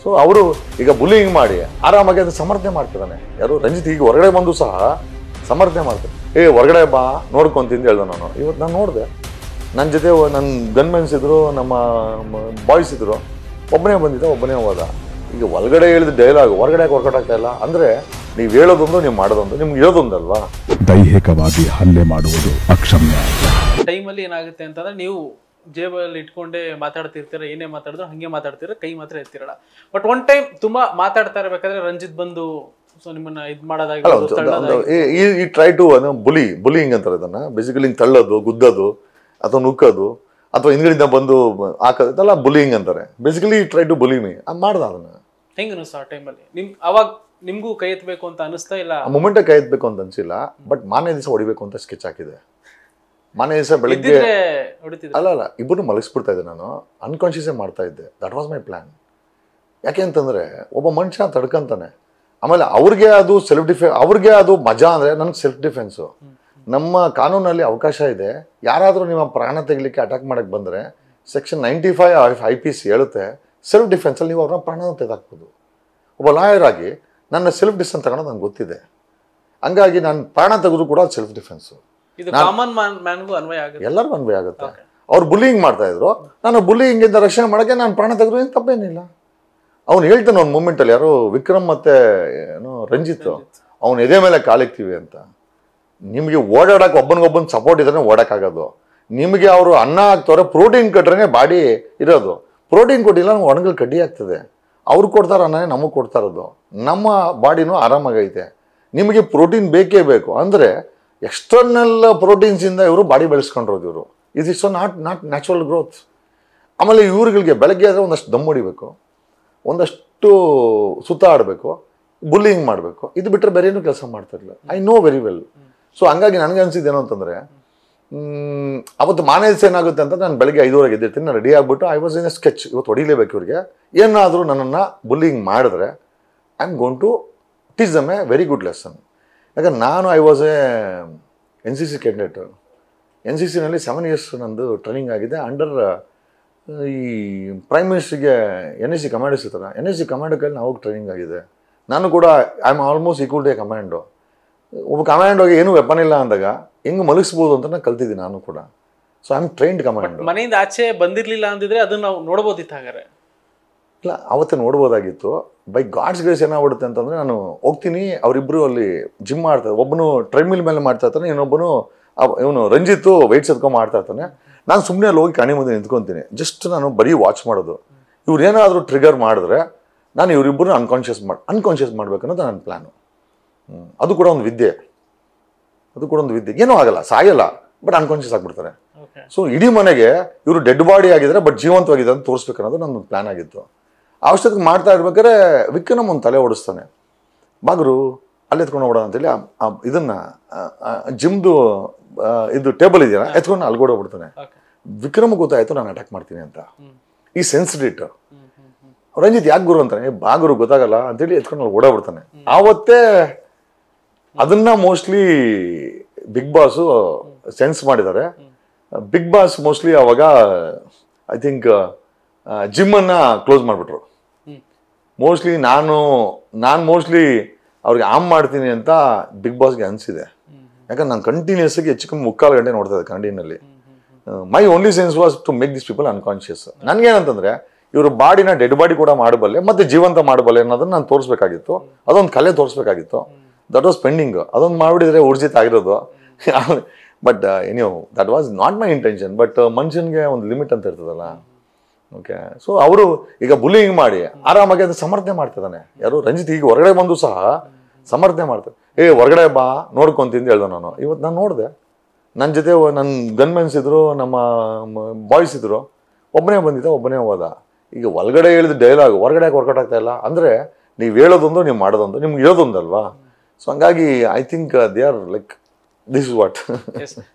So ಅವರು ಈಗ bullying ಮಾಡಿ ಆರಾಮಾಗಿ ಅದು ಸಮರ್ಥನೆ ಮಾಡ್ತಿದ್ದಾನೆ ಯಾರು ರಂಜಿತ್ ಈಗ ಹೊರಗಡೆ ಬಂದು ಸಹ ಸಮರ್ಥನೆ ಮಾಡ್ತಾರೆ ಏ ಹೊರಗಡೆ ಬಾ ನೋಡ್ಕೊಂತಿಂದ ಹೇಳ್ದೆ ನಾನು ಇವತ್ತು ನಾನು ನೋಡಿದೆ ನನ್ನ ಜೊತೆ ನನ್ನ ಗನ್ಮೆನ್ಸ್ ಇದ್ರು ನಮ್ಮ ಬಾಯ್ಸ್ ಇದ್ರು ಒಬ್ಬನೇ ಬಂದಿದ್ದ ಒಬ್ಬನೇ ಹೋದ ಈಗ ಒಳಗಡೆ ಹೇಳಿದ ಡೈಲಾಗ್ ಹೊರಗಡೆ ವರ್ಕೌಟ್ ಆಗ್ತಾ ಇಲ್ಲ ಅಂದ್ರೆ ನೀವು ಹೇಳೋದೊಂದು ನೀವು ಮಾಡೋದೊಂದು ನಿಮ್ಗೆ ಇರೋದೊಂದಲ್ವಾ ದೈಹಿಕವಾಗಿ ಹಲ್ಲೆ ಮಾಡುವುದು ಅಕ್ಷಮ್ಯ ಟೈಮಲ್ಲಿ ಏನಾಗುತ್ತೆ ಅಂತಂದ್ರೆ ನೀವು ಜೇಬಲ್ಲಿ ಇಟ್ಕೊಂಡೇ ಮಾತಾಡ್ತಿರ್ತೀರ ಏನೇ ಮಾತಾಡಿದ್ರು ಹಂಗೆ ಮಾತಾಡ್ತೀರ ಕೈ ಮಾತ್ರ ಎತ್ತಿರಲ್ಲ ಬಟ್ ಒನ್ ಟೈಮ್ ತುಂಬಾ ಮಾತಾಡ್ತಾ ಇರ್ಬೇಕಾದ್ರೆ ರಂಜಿತ್ ಬಂದು ಸೊ ನಿಮ್ಮನ್ನ ಇದ್ ಅಲ್ಲ ಮಾಡೋದಾಗಿರ್ಬೋದು ಒಂದು- ಒಂದು- ತಳ್ಳೋದಾಗಿರ್ಬೋದು. ಈ- ಈ ಟ್ರೈ ಟು ಬುಲಿ ಬುಲಿಂಗ್ ಅಂತಾರೆ ಇದನ್ನ ಬೇಸಿಕಲಿ ಹಿಂಗೆ ತಳ್ಳೋದು ಗುದ್ದೋದು ಅಥವಾ ನುಕ್ಕೋದು ಅಥವಾ ಹಿಂದ್ಗಡೆಯಿಂದ ಬಂದು ಹಾಕೋದು ಇದೆಲ್ಲ ಬುಲಿಂಗ್ ಅಂತಾರೆ basically try to bully me ಮಾಡ್ದ ಅದನ್ನ ಹೆಂಗ್ ಅನಿಸ್ತು ಆ ಟೈಮಲ್ಲಿ ನಿಮ್ ಅವಾಗ ನಿಮ್ಗೂ ಕೈ ಎತ್ತಬೇಕು ಅಂತ ಅನಿಸ್ತಾ ಇಲ್ಲ ಆ ಮೊಮೆಂಟೇ ಕೈ ಎತ್ತಬೇಕು ಅಂತ ಅನ್ಸಿಲ್ಲ ಬಟ್ ಮಾನೇ ದಿವಸ ಹೊಡಿಬೇಕು ಅಂತ ಸ್ಕೆಚ್ ಹಾಕಿದೆ ಮಾನೇ ದಿವಸ ಬೆಳಿಗ್ಗೆ ಇದ್ದಿದ್ರೆ ಹೊಡಿತಿದ್ರು ಅಲ್ಲ ಅಲ್ಲ ಇಬ್ಬರು ಮಲಗಿಸ್ಬಿಡ್ತಾ ಇದ್ದೆ ನಾನು ಅನ್ಕಾನ್ಶಿಯಸೇ ಮಾಡ್ತಾ ಇದ್ದೆ ದಟ್ ವಾಸ್ ಮೈ ಪ್ಲಾನ್ ಯಾಕೆ ಅಂತಂದ್ರೆ ಒಬ್ಬ ಮನುಷ್ಯ ತಡ್ಕಂತಾನೆ ಆಮೇಲೆ ಅವ್ರಿಗೆ ಅದು ಸೆಲ್ಫ್ ಡಿಫೆ ಅವ್ರಿಗೆ ಅದು ಮಜಾ ಅಂದ್ರೆ ನನಗೆ ಸೆಲ್ಫ್ ಡಿಫೆನ್ಸು ನಮ್ಮ ಕಾನೂನಲ್ಲಿ ಅವಕಾಶ ಇದೆ ಯಾರಾದರೂ ನಿಮ್ಮ ಪ್ರಾಣ ತೆಗಿಲಿಕ್ಕೆ ಅಟ್ಯಾಕ್ ಮಾಡಕ್ಕೆ ಬಂದರೆ section ninety five I P C ಹೇಳುತ್ತೆ ಸೆಲ್ಫ್ ಡಿಫೆನ್ಸಲ್ಲಿ ನೀವು ಅವ್ರನ್ನ ಪ್ರಾಣ ತೆಗೆದಾಕ್ಬೋದು ಒಬ್ಬ ಲಾಯರ್ ಆಗಿ ನನ್ನ ಸೆಲ್ಫ್ ಡಿಫೆನ್ಸ್ ತಗೊಳೋದು ನಂಗೆ ಗೊತ್ತಿದೆ ಹಂಗಾಗಿ ನಾನು ಪ್ರಾಣ ತೆಗೆದ್ರು ಕೂಡ ಸೆಲ್ಫ್ ಡಿಫೆನ್ಸು ಇದು ಕಾಮನ್ ಮ್ಯಾನ್ ಮ್ಯಾನ್ಗೂ ಅನ್ವಯ ಆಗುತ್ತೆ ಎಲ್ಲರಿಗೂ ಅನ್ವಯ ಆಗುತ್ತೆ ಅವ್ರು ಬುಲ್ಲಿಂಗ್ ಮಾಡ್ತಾ ಇದ್ರು ನಾನು bullying ಇಂದ ರಕ್ಷಣೆ ಮಾಡೋಕ್ಕೆ ನಾನು ಪ್ರಾಣ ತೆಗೆದ್ರು ಏನು ತಪ್ಪೇನಿಲ್ಲ ಅವ್ನು ಹೇಳ್ತಾನೆ ಒಂದು ಮೂಮೆಂಟಲ್ಲಿ ಯಾರು ವಿಕ್ರಮ್ ಮತ್ತೆ ಏನೋ ರಂಜಿತ್ ಅವ್ನು ಎದೆ ಮೇಲೆ ಕಾಲಿಕ್ತೀವಿ ಅಂತ ನಿಮಗೆ ಓಡಾಡಕ್ಕೆ ಒಬ್ಬನಿಗೊಬ್ಬನ ಸಪೋರ್ಟ್ ಇದ್ರೆ ಓಡಕ್ಕಾಗೋದು ನಿಮಗೆ ಅವರು ಅನ್ನ ಹಾಕ್ತವ್ರೆ ಪ್ರೋಟೀನ್ ಕೊಟ್ರೆ ಬಾಡಿ ಇರೋದು ಪ್ರೋಟೀನ್ ಕೊಟ್ಟಿಲ್ಲ ನಮ್ಗೆ ಒಣಗಲ್ ಕಡ್ಡಿ ಆಗ್ತದೆ ಅವ್ರು ಕೊಡ್ತಾರ ಅನ್ನನೇ ನಮಗೆ ಕೊಡ್ತಾ ಇರೋದು ನಮ್ಮ ಬಾಡಿನೂ ಆರಾಮಾಗೈತೆ ನಿಮಗೆ ಪ್ರೋಟೀನ್ ಬೇಕೇ ಬೇಕು ಅಂದರೆ ಎಕ್ಸ್ಟರ್ನಲ್ ಪ್ರೋಟೀನ್ಸಿಂದ ಇವರು ಬಾಡಿ ಬೆಳೆಸ್ಕೊಂಡಿರೋದು ಇವರು ಇದು is not not natural growth ಆಮೇಲೆ ಇವ್ರುಗಳಿಗೆ ಬೆಳಗ್ಗೆ ಆದರೆ ಒಂದಷ್ಟು ದಮ್ ಹೊಡಿಬೇಕು ಒಂದಷ್ಟು ಸುತ್ತ ಆಡಬೇಕು ಬುಲ್ಲಿಂಗ್ ಮಾಡಬೇಕು ಇದು ಬಿಟ್ಟರೆ ಬೇರೆ ಏನೂ ಕೆಲಸ ಮಾಡ್ತಿರ್ಲಿಲ್ಲ I know very well so ಹಂಗಾಗಿ ನನಗೆ ಅನ್ಸಿದ್ದು ಏನು ಅಂತಂದರೆ ಅವತ್ತು ಮಾನೇ ದಿವಸ ಏನಾಗುತ್ತೆ ಅಂತ ನಾನು ಬೆಳಗ್ಗೆ ಐದುವರೆಗೆ ಎದ್ದಿರ್ತೀನಿ ನಾನು ರೆಡಿ ಆಗಿಬಿಟ್ಟು I was in a sketch ಇವತ್ತು ಹೊಡಿಲೇಬೇಕು ಇವ್ರಿಗೆ ಏನಾದರೂ ನನ್ನನ್ನು ಬುಲ್ಲಿಂಗ್ ಮಾಡಿದ್ರೆ I am gonna teach them a very good lesson ಯಾಕಂದ್ರೆ ನಾನು I was a N C C candidate N C ಸಿನಲ್ಲಿ ಸೆವೆನ್ ಇಯರ್ಸ್ ನಂದು ಟ್ರೈನಿಂಗ್ ಆಗಿದೆ ಅಂಡರ್ ಈ ಪ್ರೈಮ್ ಮಿನಿಸ್ಟ್ರಿಗೆ ಎನ್ ಎಸ್ ಸಿ ಕಮಾಂಡರ್ಸ್ ಇರ್ತಾರೆ ಎನ್ ಎಸ್ ಸಿ ಕಮಾಂಡೋಕಲ್ಲಿ ನಾವು ಟ್ರೈನಿಂಗ್ ಆಗಿದೆ ನಾನು ಕೂಡ I am almost equal to a commando ಒಬ್ಬ ಕಮಾಂಡೋಗೆ ಏನೂ ವೆಪನ್ ಇಲ್ಲ ಅಂದಾಗ ಹೆಂಗೆ ಮಲಗಿಸ್ಬೋದು ಅಂತ ನಾನು ಕಲ್ತಿದ್ದೀನಿ ನಾನು ಕೂಡ so I am trained commando ಮನೆಯಿಂದ ಆಚೆ ಬಂದಿರ್ಲಿಲ್ಲ ಅಂದಿದ್ರೆ ಅದನ್ನ ನಾವು ನೋಡ್ಬೋದಿತ್ತು ಹಾಗಾದ್ರೆ ಇಲ್ಲ ಅವತ್ತೇ ನೋಡ್ಬೋದಾಗಿತ್ತು ಬೈ ಗಾಡ್ಸ್ ಗ್ರೇಸ್ ಏನಾಗ್ಬಿಡುತ್ತೆ ಅಂತಂದ್ರೆ ನಾನು ಹೋಗ್ತೀನಿ ಅವರಿಬ್ರು ಅಲ್ಲಿ ಜಿಮ್ ಮಾಡ್ತಾರೆ ಒಬ್ಬನು ಟ್ರೆಡ್ಮಿಲ್ ಮೇಲೆ ಮಾಡ್ತಾ ಇರ್ತಾನೆ ಇನ್ನೊಬ್ಬನು ಇವನು ರಂಜಿತ್ತು ವೆಯ್ಟ್ಸ್ ಎತ್ಕೊಂಡ್ ಮಾಡ್ತಾ ಇರ್ತಾನೆ ನಾನು ಸುಮ್ಮನೆ ಅಲ್ಲಿ ಹೋಗಿ ಕಣಿ ಮುಂದೆ ನಿಂತ್ಕೊಂತೀನಿ ಜಸ್ಟ್ ನಾನು ಬರೀ ವಾಚ್ ಮಾಡೋದು ಇವ್ರು ಏನಾದರೂ ಟ್ರಿಗರ್ ಮಾಡಿದ್ರೆ ನಾನು ಇವರಿಬ್ಬರು ಅನ್ಕಾನ್ಷಿಯಸ್ ಮಾಡಿ ಅನ್ಕಾನ್ಷಿಯಸ್ ಮಾಡ್ಬೇಕನ್ನೋದು ನನ್ನ ಪ್ಲ್ಯಾನು ಅದು ಕೂಡ ಒಂದು ವಿದ್ಯೆ ಅದು ಕೂಡ ಒಂದು ವಿದ್ಯೆ ಏನೂ ಆಗಲ್ಲ ಸಾಯಲ್ಲ ಬಟ್ ಅನ್ಕಾನ್ಷಿಯಸ್ ಆಗ್ಬಿಡ್ತಾರೆ ಓಕೆ ಸೊ ಇಡೀ ಮನೆಗೆ ಇವರು ಡೆಡ್ ಬಾಡಿ ಆಗಿದ್ದಾರೆ ಬಟ್ ಜೀವಂತವಾಗಿದೆ ಅಂತ ತೋರಿಸ್ಬೇಕನ್ನೋದು ನನ್ನ ಪ್ಲಾನ್ ಆಗಿತ್ತು ಅವಶ್ಯಕ ಮಾಡ್ತಾ ಇರ್ಬೇಕಾದ್ರೆ ವಿಕ್ರಮ್ ಒಂದು ತಲೆ ಓಡಿಸ್ತಾನೆ ಬಾಗ್ರು ಅಲ್ಲಿ ಎತ್ಕೊಂಡು ಹೋಗೋಣ ಅಂತೇಳಿ ಆ- ಆ ಇದನ್ನ ಜಿಮ್ದು ಇದು ಟೇಬಲ್ ಇದೆಯಲ್ಲ ಎತ್ಕೊಂಡು ಅಲ್ಗೋಡ್ ಹೋಗ್ಬಿಡ್ತಾನೆ ಓಕೆ ವಿಕ್ರಮ್ ಗೊತ್ತಾಯ್ತು ನಾನು ಅಟ್ಯಾಕ್ ಮಾಡ್ತೀನಿ ಅಂತ ಹ್ಮ್. ಈ ಸೆನ್ಸಿಟಿಟ್ ಹ್ಮ್ ಹ್ಮ್ ಹ್ಮ್ ರಂಜಿತ್ ಯಾಕೆ ಗುರು ಅಂತಾನೆ "ಏ, ಬಾ ಗುರು ಗೊತ್ತಾಗಲ್ಲ ಅಂತೇಳಿ ಎತ್ಕೊಂಡು ಅಲ್ಲಿ ಓಡಾಡ್ಬಿಡ್ತಾನೆ ಆವತ್ತೇ ಅದನ್ನ ಮೋಸ್ಟ್ಲಿ ಬಿಗ್ ಬಾಸ್ ಸೆನ್ಸ್ ಮಾಡಿದ್ದಾರೆ ಬಿಗ್ ಬಾಸ್ ಮೋಸ್ಟ್ಲಿ ಅವಾಗ ಐ ಥಿಂಕ್ ಜಿಮ್ಮನ್ನ ಕ್ಲೋಸ್ ಮಾಡಿಬಿಟ್ರು ಹ್ಮ್ ಮೋಸ್ಟ್ಲಿ ನಾನು ನಾನು ಮೋಸ್ಟ್ಲಿ ಅವ್ರಿಗೆ ಆಮ್ ಮಾಡ್ತೀನಿ ಅಂತ ಬಿಗ್ ಬಾಸ್ಗೆ ಅನಿಸಿದೆ ಹ್ಮ್ ಯಾಕಂದ್ರೆ ನಾನು ಕಂಟಿನ್ಯೂಸ್ ಆಗಿ ಹೆಚ್ಚು ಕಮ್ಮಿ ಮುಕ್ಕಾಲು ಗಂಟೆ ನೋಡ್ತಾ ಇದ್ದೆ ಕನ್ನಡಿನಲ್ಲಿ hmm hmm hmm my only sense was to make this people unconscious ನನಗೇನಂತಂದ್ರೆ ಇವರು ಬಾಡಿನ ಡೆಡ್ ಬಾಡಿ ಕೂಡ ಮಾಡಬಲ್ಲೆ ಮತ್ತೆ ಜೀವಂತ ಮಾಡಬಲ್ಲೆ ಅನ್ನೋದನ್ನ ನಾನು ತೋರಿಸ್ಬೇಕಾಗಿತ್ತು ಅದೊಂದು ಕಲೆ ತೋರಿಸ್ಬೇಕಾಗಿತ್ತು ದಟ್ ವಾಸ್ ಪೆಂಡಿಂಗ್ ಅದೊಂದು ಮಾಡಿಬಿಡಿದ್ರೆ ಊರ್ಜಿತ್ ಆಗಿರೋದು but anyhow that was not my intention but ಮನುಷ್ಯನಿಗೆ ಒಂದು ಲಿಮಿಟ್ ಅಂತ ಇರ್ತದಲ್ಲ ಓಕೆ ಸೊ ಅವರು ಈಗ ಬುಲ್ಲಿಂಗ್ ಮಾಡಿ ಆರಾಮಾಗಿ ಅದು ಸಮರ್ಥನೆ ಮಾಡ್ತಿದ್ದಾನೆ ಯಾರು ರಂಜಿತ್ ಈಗ ಹೊರಗಡೆ ಬಂದು ಸಹ ಸಮರ್ಥನೆ ಮಾಡ್ತಾರೆ ಏ ಹೊರಗಡೆ ಬಾ ನೋಡ್ಕೊಂತಿಂದ ಹೇಳ್ದೆ ನಾನು ಇವತ್ತು ನಾನು ನೋಡಿದೆ ನನ್ನ ಜೊತೆ ನನ್ನ ಗನ್ಮೆನ್ಸ್ ಇದ್ರು ನಮ್ಮ ಬಾಯ್ಸ್ ಇದ್ರು ಒಬ್ಬನೇ ಬಂದಿದ್ದ ಒಬ್ಬನೇ ಹೋದ ಈಗ ಒಳಗಡೆ ಹೇಳಿದ ಡೈಲಾಗ್ ಹೊರಗಡೆ ವರ್ಕೌಟ್ ಆಗ್ತಾ ಇಲ್ಲ ಅಂದರೆ ನೀವು ಹೇಳೋದೊಂದು ನೀವು ಮಾಡೋದೊಂದು ನಿಮ್ಗೆ ಇರೋದೊಂದಲ್ವಾ ಸೊ ಹಂಗಾಗಿ I think they are like this is what S